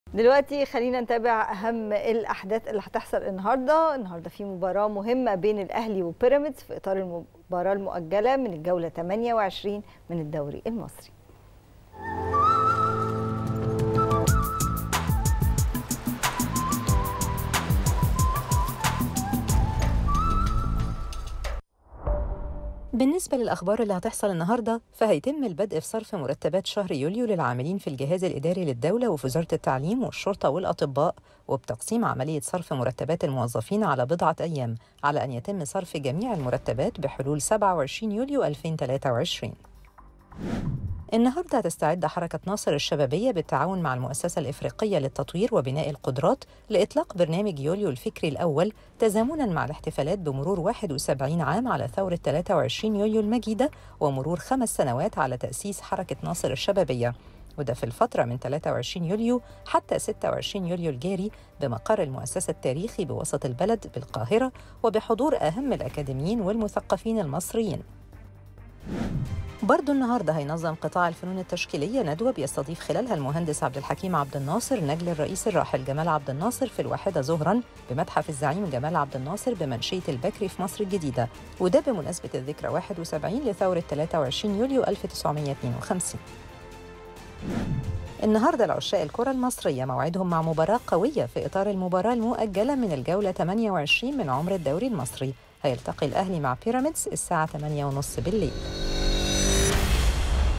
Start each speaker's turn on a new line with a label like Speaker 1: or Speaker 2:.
Speaker 1: دلوقتي خلينا نتابع اهم الاحداث اللي هتحصل النهارده النهارده في مباراه مهمه بين الاهلي وبيراميدز في اطار المباراه المؤجله من الجوله 28 من الدوري المصري
Speaker 2: بالنسبة للأخبار اللي هتحصل النهاردة فهيتم البدء في صرف مرتبات شهر يوليو للعاملين في الجهاز الإداري للدولة وفي وزارة التعليم والشرطة والأطباء وبتقسيم عملية صرف مرتبات الموظفين على بضعة أيام على أن يتم صرف جميع المرتبات بحلول 27 يوليو 2023 النهارده هتستعد حركة ناصر الشبابية بالتعاون مع المؤسسة الإفريقية للتطوير وبناء القدرات لإطلاق برنامج يوليو الفكري الأول تزامنا مع الاحتفالات بمرور 71 عام على ثورة 23 يوليو المجيدة ومرور خمس سنوات على تأسيس حركة ناصر الشبابية وده في الفترة من 23 يوليو حتى 26 يوليو الجاري بمقر المؤسسة التاريخي بوسط البلد بالقاهرة وبحضور أهم الأكاديميين والمثقفين المصريين برضو النهارده هينظم قطاع الفنون التشكيليه ندوه بيستضيف خلالها المهندس عبد الحكيم عبد الناصر نجل الرئيس الراحل جمال عبد الناصر في الواحده ظهرا بمتحف الزعيم جمال عبد الناصر بمنشيه البكري في مصر الجديده وده بمناسبه الذكرى 71 لثوره 23 يوليو 1952 النهارده العشاء الكرة المصرية موعدهم مع مباراة قوية في إطار المباراة المؤجلة من الجولة 28 من عمر الدوري المصري هيلتقي الأهلي مع بيراميدز الساعة 8:30 بالليل